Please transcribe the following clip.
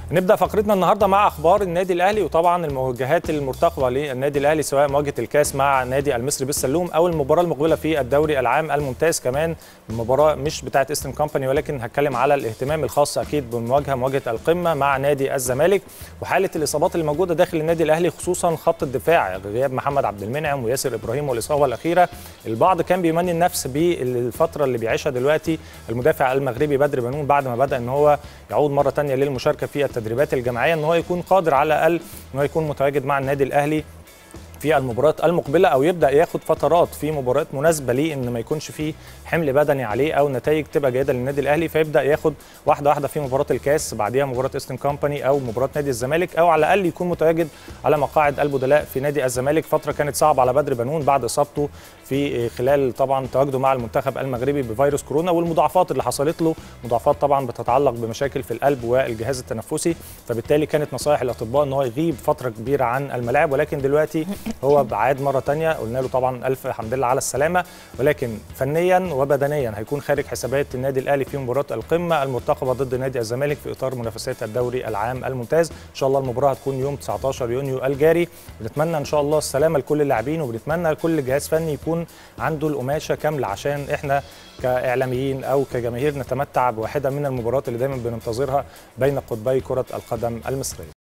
نبدا فقرتنا النهارده مع اخبار النادي الاهلي وطبعا المواجهات المرتقبه للنادي الاهلي سواء مواجهه الكاس مع نادي المصري بالسلوم او المباراه المقبله في الدوري العام الممتاز كمان المباراه مش بتاعه ايسترن كومباني ولكن هتكلم على الاهتمام الخاص اكيد بالمواجهه مواجهه القمه مع نادي الزمالك وحاله الاصابات اللي موجوده داخل النادي الاهلي خصوصا خط الدفاع غياب محمد عبد المنعم وياسر ابراهيم والاصابه الاخيره البعض كان بيمني النفس بالفتره اللي بيعيشها دلوقتي المدافع المغربي بدر بنون بعد ما بدا ان هو يعود مره ثانيه للمشاركه في التدريبات الجماعيه ان هو يكون قادر على الاقل ان هو يكون متواجد مع النادي الاهلي في المباريات المقبله او يبدا ياخد فترات في مباريات مناسبه ليه ان ما يكونش فيه حمل بدني عليه او نتائج تبقى جيده للنادي الاهلي فيبدا ياخد واحده واحده في مباراه الكاس بعديها مباراه ايسترن كومباني او مباراه نادي الزمالك او على الاقل يكون متواجد على مقاعد البدلاء في نادي الزمالك فتره كانت صعبه على بدر بنون بعد اصابته في خلال طبعا تواجده مع المنتخب المغربي بفيروس كورونا والمضاعفات اللي حصلت له مضاعفات طبعا بتتعلق بمشاكل في القلب والجهاز التنفسي فبالتالي كانت نصائح الاطباء ان هو يغيب فتره كبيره عن الملاعب ولكن دلوقتي هو عاد مره ثانيه قلنا له طبعا الف الحمد لله على السلامه ولكن فنيا وبدنيا هيكون خارج حسابات النادي الاهلي في مباراه القمه المرتقبه ضد نادي الزمالك في اطار منافسات الدوري العام الممتاز ان شاء الله المباراه هتكون يوم 19 يونيو الجاري بنتمنى ان شاء الله السلامه لكل اللاعبين وبنتمنى لكل جهاز فني يكون عنده القماشه كامله عشان احنا كاعلاميين او كجماهير نتمتع بواحده من المباريات اللي دايما بننتظرها بين قطبي كره القدم المصريه